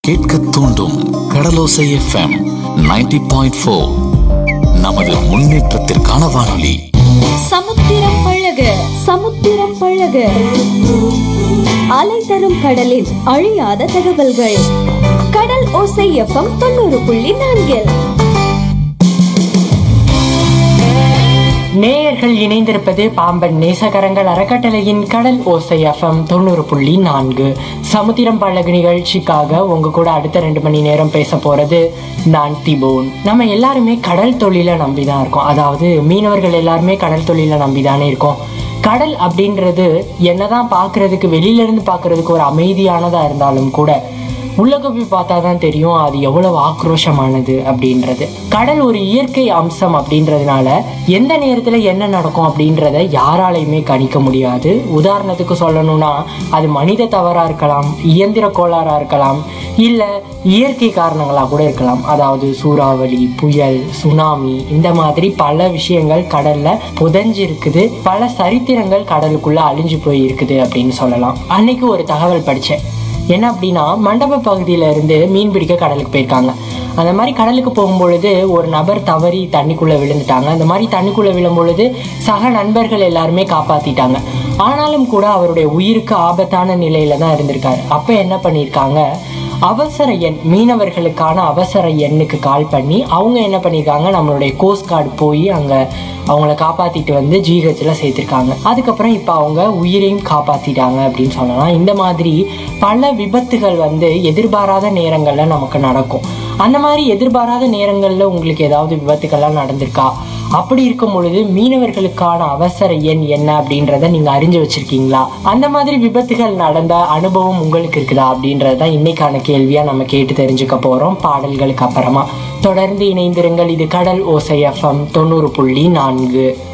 கேட்க தூண்டும் கடலோசை FM 90.4 point four நமது முன்னேற்றத்திற்கான வானொலி சமுத்திரம் பழக சமுத்திரம் பழக அலை தரும் கடலில் அழியாத தகவல்கள் கடல் ஓசை எஃப்எம் தொண்ணூறு புள்ளி நான்கில் நேயர்கள் இணைந்திருப்பது பாம்பன் நேசகரங்கள் அறக்கட்டளையின் கடல் ஓசை எஃப்எம் தொண்ணூறு புள்ளி நான்கு சமுத்திரம் பழகு நிகழ்ச்சிக்காக உங்க கூட அடுத்த ரெண்டு மணி நேரம் பேச போறது நான் திபோன் நம்ம எல்லாருமே கடல் தொழிலை நம்பி தான் இருக்கோம் அதாவது மீனவர்கள் எல்லாருமே கடல் தொழிலை நம்பி தானே இருக்கோம் கடல் அப்படின்றது என்னதான் பார்க்கிறதுக்கு வெளியில இருந்து பார்க்கிறதுக்கு ஒரு அமைதியானதா இருந்தாலும் கூட உள்ள போய் பார்த்தா தான் தெரியும் அது எவ்வளவு ஆக்ரோஷமானது அப்படின்றது கடல் ஒரு இயற்கை அம்சம் அப்படின்றதுனால எந்த நேரத்துல என்ன நடக்கும் அப்படின்றத யாராலையுமே கணிக்க முடியாது உதாரணத்துக்கு சொல்லணும்னா அது மனித தவறா இருக்கலாம் இயந்திர கோளாறா இருக்கலாம் இல்ல இயற்கை காரணங்களா கூட இருக்கலாம் அதாவது சூறாவளி புயல் சுனாமி இந்த மாதிரி பல விஷயங்கள் கடல்ல புதைஞ்சு இருக்குது பல சரித்திரங்கள் கடலுக்குள்ள அழிஞ்சு போய் இருக்குது அப்படின்னு சொல்லலாம் அன்னைக்கு ஒரு தகவல் படிச்சேன் என்ன அப்படின்னா மண்டப பகுதியில இருந்து மீன் பிடிக்க கடலுக்கு போயிருக்காங்க அந்த மாதிரி கடலுக்கு போகும்பொழுது ஒரு நபர் தவறி தண்ணிக்குள்ள விழுந்துட்டாங்க அந்த மாதிரி தண்ணிக்குள்ள விழும் பொழுது சக நண்பர்கள் எல்லாருமே காப்பாத்திட்டாங்க ஆனாலும் கூட அவருடைய உயிருக்கு ஆபத்தான நிலையில தான் இருந்திருக்காரு அப்ப என்ன பண்ணியிருக்காங்க அவசர எண் மீனவர்களுக்கான அவசர எண்ணுக்கு கால் பண்ணி அவங்க என்ன பண்ணியிருக்காங்க நம்மளுடைய கோஸ்ட் கார்டு போய் அங்க அவங்கள காப்பாத்திட்டு வந்து ஜிஹெச்ல சேர்த்திருக்காங்க அதுக்கப்புறம் இப்போ அவங்க உயிரையும் காப்பாத்திட்டாங்க அப்படின்னு சொல்லலாம் இந்த மாதிரி பல விபத்துகள் வந்து எதிர்பாராத நேரங்கள்ல நமக்கு நடக்கும் அந்த மாதிரி எதிர்பாராத நேரங்கள்ல உங்களுக்கு ஏதாவது விபத்துக்கள்லாம் நடந்திருக்கா அப்படி இருக்கும் பொழுது மீனவர்களுக்கான அவசர எண் என்ன அப்படின்றத நீங்க அறிஞ்சு வச்சிருக்கீங்களா அந்த மாதிரி விபத்துகள் நடந்த அனுபவம் உங்களுக்கு இருக்குதா அப்படின்றத இன்னைக்கான கேள்வியா நம்ம கேட்டு தெரிஞ்சுக்க போறோம் பாடல்களுக்கு அப்புறமா தொடர்ந்து இணைந்திருங்கள் இது கடல் ஓசை எஃப்எம் தொண்ணூறு புள்ளி நான்கு